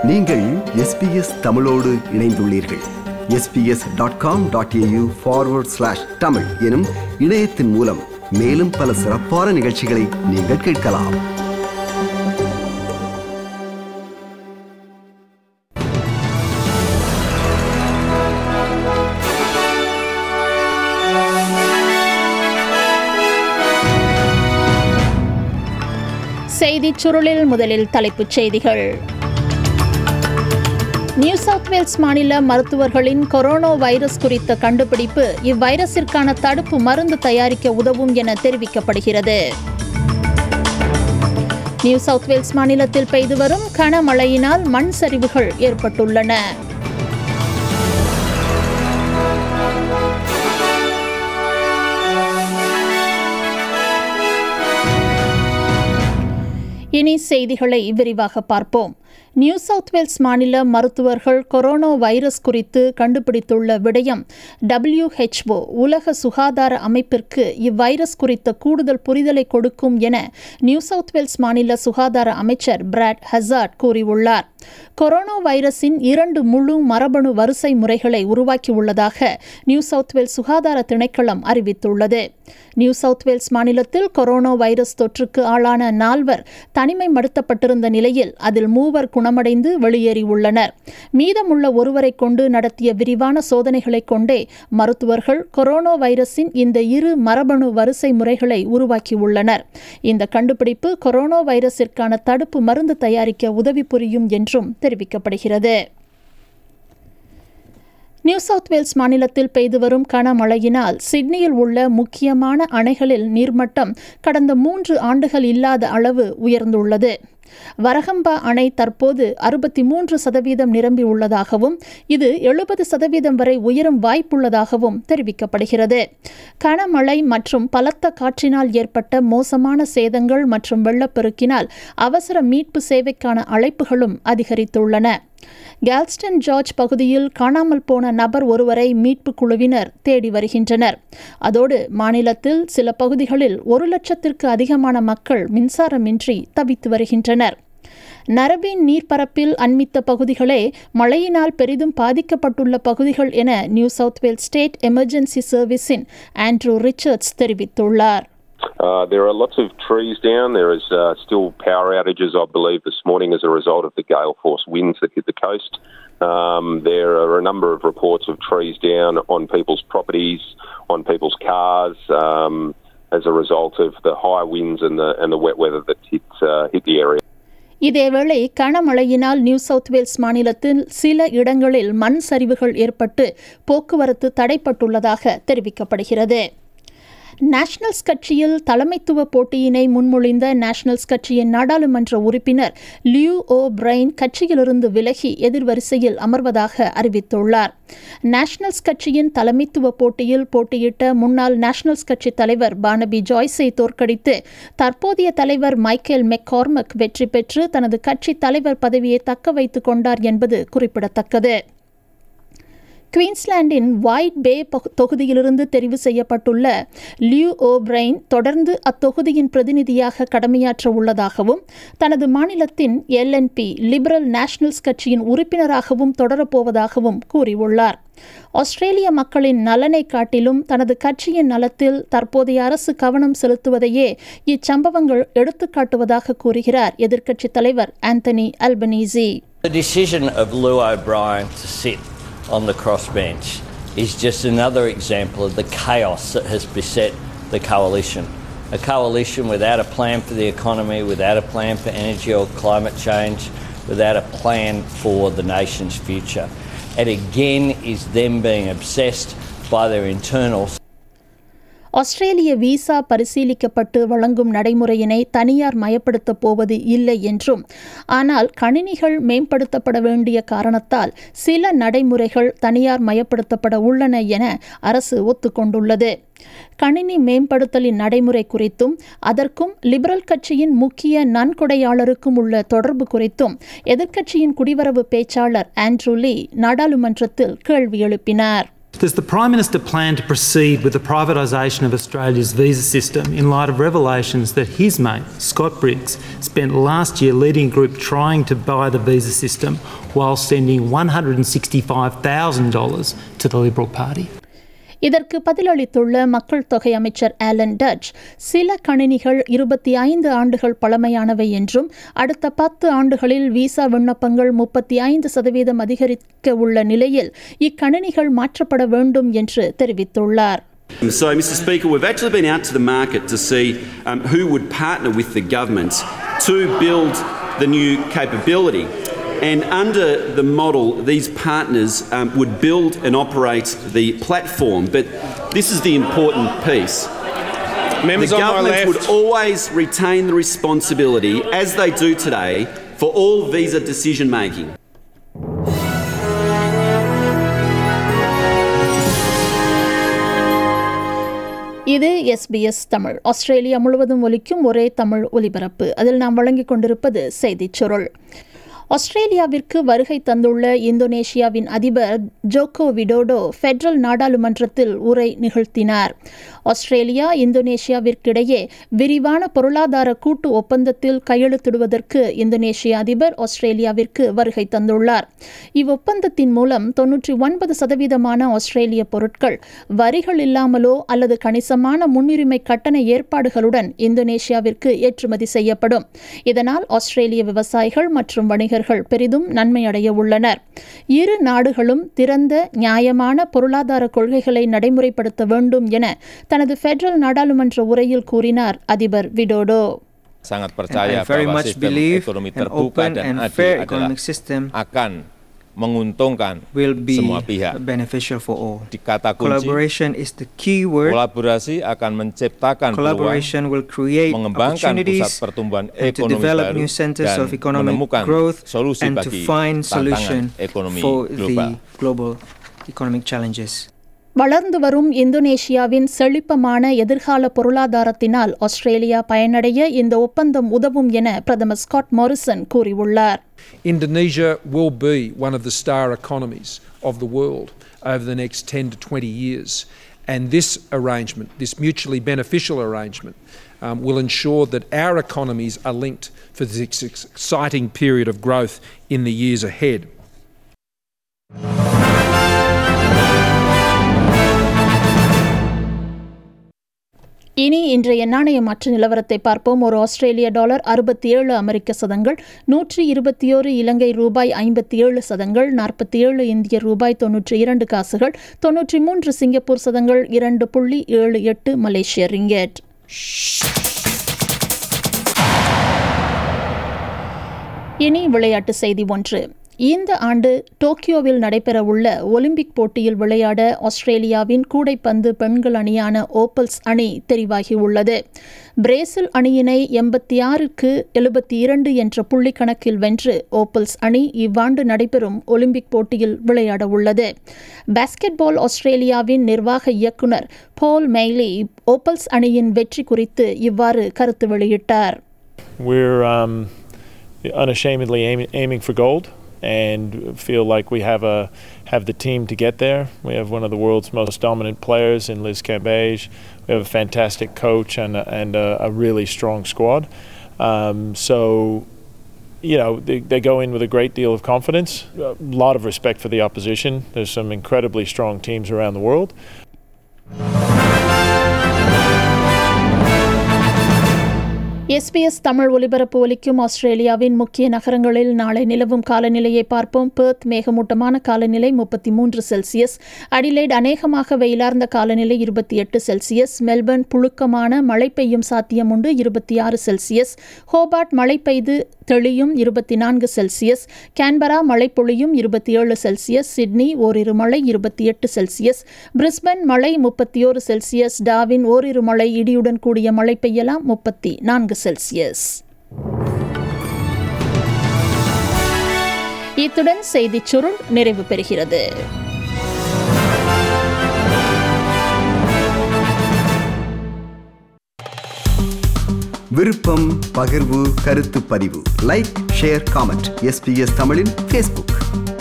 நீங்கள் எஸ்பிஎஸ் தமிழோடு இணைந்துள்ளீர்கள் SBS dot com dot AU forward slash Tamil எனும் இணையத்தின் மூலம் மேலும் பல சிறப்பான நிகழ்ச்சிகளை நீங்கள் கேட்கலாம் செய்திச் சுருளில் முதலில் தலைப்புச் செய்திகள் நியூ சவுத் வேல்ஸ் மாநில மருத்துவர்களின் கொரோனா வைரஸ் குறித்த கண்டுபிடிப்பு இவ்வைரஸிற்கான தடுப்பு மருந்து தயாரிக்க உதவும் என தெரிவிக்கப்படுகிறது நியூ சவுத் வேல்ஸ் மாநிலத்தில் பெய்து வரும் கனமழையினால் மண் சரிவுகள் ஏற்பட்டுள்ளன இனி செய்திகளை விரிவாக பார்ப்போம் நியூ சவுத் வேல்ஸ் மாநில மருத்துவர்கள் கொரோனா வைரஸ் குறித்து கண்டுபிடித்துள்ள விடயம் டபிள்யூஹெச்ஓ உலக சுகாதார அமைப்பிற்கு இவ்வைரஸ் குறித்த கூடுதல் புரிதலை கொடுக்கும் என நியூ சவுத் வேல்ஸ் மாநில சுகாதார அமைச்சர் பிராட் ஹசார்ட் கூறியுள்ளார் கொரோனா வைரஸின் இரண்டு முழு மரபணு வரிசை முறைகளை உருவாக்கியுள்ளதாக நியூ சவுத் வேல்ஸ் சுகாதார திணைக்களம் அறிவித்துள்ளது நியூ சவுத் வேல்ஸ் மாநிலத்தில் கொரோனா வைரஸ் தொற்றுக்கு ஆளான நால்வர் தனிமைப்படுத்தப்பட்டிருந்த நிலையில் அதில் மூவர் குணமடைந்து வெளியேறியுள்ளனர் மீதமுள்ள ஒருவரை கொண்டு நடத்திய விரிவான சோதனைகளை கொண்டே மருத்துவர்கள் கொரோனா வைரஸின் இந்த இரு மரபணு வரிசை முறைகளை உருவாக்கியுள்ளனர் இந்த கண்டுபிடிப்பு கொரோனா வைரஸிற்கான தடுப்பு மருந்து தயாரிக்க உதவி புரியும் என்றும் தெரிவிக்கப்படுகிறது நியூ சவுத் வேல்ஸ் மாநிலத்தில் பெய்து வரும் கனமழையினால் சிட்னியில் உள்ள முக்கியமான அணைகளில் நீர்மட்டம் கடந்த மூன்று ஆண்டுகள் இல்லாத அளவு உயர்ந்துள்ளது வரகம்பா அணை தற்போது அறுபத்தி மூன்று சதவீதம் நிரம்பி உள்ளதாகவும் இது எழுபது சதவீதம் வரை உயரும் வாய்ப்புள்ளதாகவும் தெரிவிக்கப்படுகிறது கனமழை மற்றும் பலத்த காற்றினால் ஏற்பட்ட மோசமான சேதங்கள் மற்றும் வெள்ளப்பெருக்கினால் அவசர மீட்பு சேவைக்கான அழைப்புகளும் அதிகரித்துள்ளன கேல்ஸ்டன் ஜார்ஜ் பகுதியில் காணாமல் போன நபர் ஒருவரை மீட்பு குழுவினர் தேடி வருகின்றனர் அதோடு மாநிலத்தில் சில பகுதிகளில் ஒரு லட்சத்திற்கு அதிகமான மக்கள் மின்சாரமின்றி தவித்து வருகின்றனர் நரபின் நீர்ப்பரப்பில் அண்மித்த பகுதிகளே மழையினால் பெரிதும் பாதிக்கப்பட்டுள்ள பகுதிகள் என New South Wales State Emergency சர்வீஸின் ஆண்ட்ரூ ரிச்சர்ட்ஸ் தெரிவித்துள்ளார் Uh, there are lots of trees down. There is uh, still power outages, I believe, this morning as a result of the gale force winds that hit the coast. Um, there are a number of reports of trees down on people's properties, on people's cars, um, as a result of the high winds and the and the wet weather that hit uh, hit the area. இதேவேளை கனமழையினால் new South Wales மாநிலத்தில் சில இடங்களில் மண் சரிவுகள் ஏற்பட்டு போக்குவரத்து தடைப்பட்டுள்ளதாக தெரிவிக்கப்படுகிறது nationals கட்சியில் தலைமைத்துவ போட்டியினை முன்மொழிந்த நேஷனல்ஸ் கட்சியின் நாடாளுமன்ற உறுப்பினர் லியூ ஓ பிரைன் கட்சியிலிருந்து விலகி எதிர்வரிசையில் அமர்வதாக அறிவித்துள்ளார் நேஷனல்ஸ் கட்சியின் தலைமைத்துவ போட்டியில் போட்டியிட்ட முன்னாள் நேஷனல்ஸ் கட்சி தலைவர் பானபி ஜாய்ஸை தோற்கடித்து தற்போதைய தலைவர் மைக்கேல் மெக்கார்மக் வெற்றி பெற்று தனது கட்சி தலைவர் பதவியை தக்க வைத்துக் கொண்டார் என்பது குறிப்பிடத்தக்கது குவீன்ஸ்லாண்டின் ஒயிட் பே தொகுதியிலிருந்து தெரிவு செய்யப்பட்டுள்ள லியூ ஓ பிரைன் தொடர்ந்து அத்தொகுதியின் பிரதிநிதியாக கடமையாற்ற உள்ளதாகவும் தனது மாநிலத்தின் எல்என்பி லிபரல் நேஷனல்ஸ் கட்சியின் உறுப்பினராகவும் தொடரப்போவதாகவும் கூறியுள்ளார் ஆஸ்திரேலிய மக்களின் நலனை காட்டிலும் தனது கட்சியின் நலத்தில் தற்போதைய அரசு கவனம் செலுத்துவதையே இச்சம்பவங்கள் எடுத்துக்காட்டுவதாக கூறுகிறார் எதிர்க்கட்சித் தலைவர் Anthony Albanese The decision of Lou O'Brien to sit on the crossbench is just another example of the chaos that has beset the coalition. A coalition without a plan for the economy, without a plan for energy or climate change, without a plan for the nation's future. It again is them being obsessed by their internal ஆஸ்திரேலிய visa பரிசீலிக்கப்பட்டு வழங்கும் நடைமுறையினை தனியார் மயப்படுத்தப் போவது இல்லை என்றும் ஆனால் கணினிகள் மேம்படுத்தப்பட வேண்டிய காரணத்தால் சில நடைமுறைகள் தனியார் மயப்படுத்தப்பட உள்ளன என அரசு ஒத்துக்கொண்டுள்ளது கணினி மேம்படுத்தலின் நடைமுறை குறித்தும் அதற்கும் லிபரல் கட்சியின் முக்கிய நன்கொடையாளருக்கும் உள்ள தொடர்பு குறித்தும் எதிர்க்கட்சியின் குடிவரவு பேச்சாளர் ஆண்ட்ரூ லீ நாடாளுமன்றத்தில் கேள்வி எழுப்பினார் Does the Prime Minister plan to proceed with the privatisation of Australia's visa system in light of revelations that his mate, Scott Briggs, spent last year leading a group trying to buy the visa system while sending $165,000 to the Liberal Party? இதற்கு பதிலளித்துள்ள மக்கள் தொகை அமைச்சர் Alan touch சில கணினிகள் இருபத்தி ஐந்து ஆண்டுகள் பழமையானவை என்றும் அடுத்த பத்து ஆண்டுகளில் விசா விண்ணப்பங்கள் முப்பத்தி ஐந்து சதவீதம் அதிகரிக்க உள்ள நிலையில் இக்கணினிகள் மாற்றப்பட வேண்டும் என்று தெரிவித்துள்ளார் So, Mr. Speaker, we've actually been out to the market to see um, who would partner with the government to build the new capability. And under the model, these partners um, would build and operate the platform. But this is the important piece. Members the on my government left. would always retain the responsibility, as they do today, for all visa decision making. இது SBS Tamil Australia முழுவதும் ஒலிக்கும் ஒரே தமிழ் ஒலிபரப்பு அதில் நாம் வழங்கிக் கொண்டிருப்பது செய்திச் சுருள் ஆஸ்திரேலியாவிற்கு வருகை தந்துள்ள இந்தோனேஷியாவின் அதிபர் ஜோகோ விடோடோ ஃபெடரல் நாடாளுமன்றத்தில் உரை நிகழ்த்தினார் ஆஸ்திரேலியா இந்தோனேஷியாவிற்கிடையே விரிவான பொருளாதார கூட்டு ஒப்பந்தத்தில் கையெழுத்திடுவதற்கு இந்தோனேஷிய அதிபர் ஆஸ்திரேலியாவிற்கு வருகை தந்துள்ளார் இவ்வொப்பந்தத்தின் மூலம் தொன்னூற்றி ஒன்பது சதவீதமான ஆஸ்திரேலிய பொருட்கள் வரிகள் இல்லாமலோ அல்லது கணிசமான முன்னுரிமை கட்டண ஏற்பாடுகளுடன் இந்தோனேஷியாவிற்கு ஏற்றுமதி செய்யப்படும் இதனால் ஆஸ்திரேலிய விவசாயிகள் மற்றும் வணிகர்கள் பெரிதும் நன்மை அடைய உள்ளனர் இரு நாடுகளும் திறந்த நியாயமான பொருளாதார கொள்கைகளை நடைமுறைப்படுத்த வேண்டும் என தனது பெடரல் நாடாளுமன்ற உரையில் கூறினார் அதிபர் Widodo sangat And percaya I very bahwa much sistem believe ekonomi an terbuka open dan and adil fair adalah economic system akan menguntungkan will be semua pihak. beneficial for all. Di kata kunci Collaboration is the key word. kolaborasi akan menciptakan peluang Collaboration will create mengembangkan pusat opportunities pertumbuhan and to ekonomi develop baru new centers dan of economic menemukan growth solusi and to bagi find tantangan solution ekonomi for global. the global economic challenges. வளர்ந்து வரும் இந்தோனேஷியாவின் செழிப்பமான எதிர்கால பொருளாதாரத்தினால் Australia பயனடைய இந்த ஒப்பந்தம் உதவும் என பிரதமர் ஸ்காட் மாரிசன் கூறியுள்ளார் Indonesia will be one of the star economies of the world over the next 10 to 20 years. And this arrangement, this mutually beneficial arrangement, um, will ensure that our economies are linked for this ex- exciting period of growth in the years ahead. இனி இன்றைய நாணய மாற்று நிலவரத்தை பார்ப்போம் ஒரு ஆஸ்திரேலிய dollar அறுபத்தி ஏழு அமெரிக்க சதங்கள் நூற்றி இருபத்தி ஓரு இலங்கை ரூபாய் ஐம்பத்தி ஏழு சதங்கள் நாற்பத்தி ஏழு இந்திய ரூபாய் தொன்னூற்றி இரண்டு காசுகள் தொன்னூற்றி மூன்று சிங்கப்பூர் சதங்கள் இரண்டு புள்ளி ஏழு எட்டு மலேசிய ரிங்கெட் இனி விளையாட்டு செய்தி ஒன்று இந்த ஆண்டு டோக்கியோவில் நடைபெறவுள்ள ஒலிம்பிக் போட்டியில் விளையாட ஆஸ்திரேலியாவின் கூடைப்பந்து பெண்கள் அணியான ஓப்பல்ஸ் அணி தெரிவாகியுள்ளது பிரேசில் அணியினை எண்பத்தி ஆறுக்கு எழுபத்தி இரண்டு என்ற புள்ளி கணக்கில் வென்று ஓப்பல்ஸ் அணி இவ்வாண்டு நடைபெறும் ஒலிம்பிக் போட்டியில் விளையாட உள்ளது பாஸ்கெட்பால் ஆஸ்திரேலியாவின் நிர்வாக இயக்குனர் போல் மெய்லி ஓப்பல்ஸ் அணியின் வெற்றி குறித்து இவ்வாறு கருத்து வெளியிட்டார் We're um, unashamedly aiming, aiming for gold and feel like we have a have the team to get there. We have one of the world's most dominant players in Liz Cambage. We have a fantastic coach and a, and a, a really strong squad. Um, so, you know, they, they go in with a great deal of confidence, a lot of respect for the opposition. There's some incredibly strong teams around the world. SBS Tamil ஒலிபரப்பு ஒலிக்கும் ஆஸ்திரேலியாவின் முக்கிய நகரங்களில் நாளை நிலவும் காலநிலையை பார்ப்போம் Perth மேகமூட்டமான காலநிலை முப்பத்தி மூன்று செல்சியஸ் அடிலைட் அநேகமாக வெயிலார்ந்த காலநிலை இருபத்தி எட்டு செல்சியஸ் மெல்பர்ன் புழுக்கமான மழை பெய்யும் சாத்தியம் உண்டு இருபத்தி ஆறு செல்சியஸ் ஹோபார்ட் மழை பெய்து தெளியும் இருபத்தி நான்கு செல்சியஸ் கேன்பரா மழை பொழியும் இருபத்தி ஏழு செல்சியஸ் சிட்னி ஓரிரு மழை இருபத்தி எட்டு செல்சியஸ் பிரிஸ்பன் மழை முப்பத்தி ஓரு செல்சியஸ் டாவின் ஓரிரு மழை இடியுடன் கூடிய மழை பெய்யலாம் முப்பத்தி நான்கு செல்சியஸ் இத்துடன் செய்திச் சுருள் நிறைவு பெறுகிறது விருப்பம் பகிர்வு கருத்து பதிவு லைக் ஷேர் காமெண்ட் எஸ்பிஎஸ் தமிழின் ஃபேஸ்புக்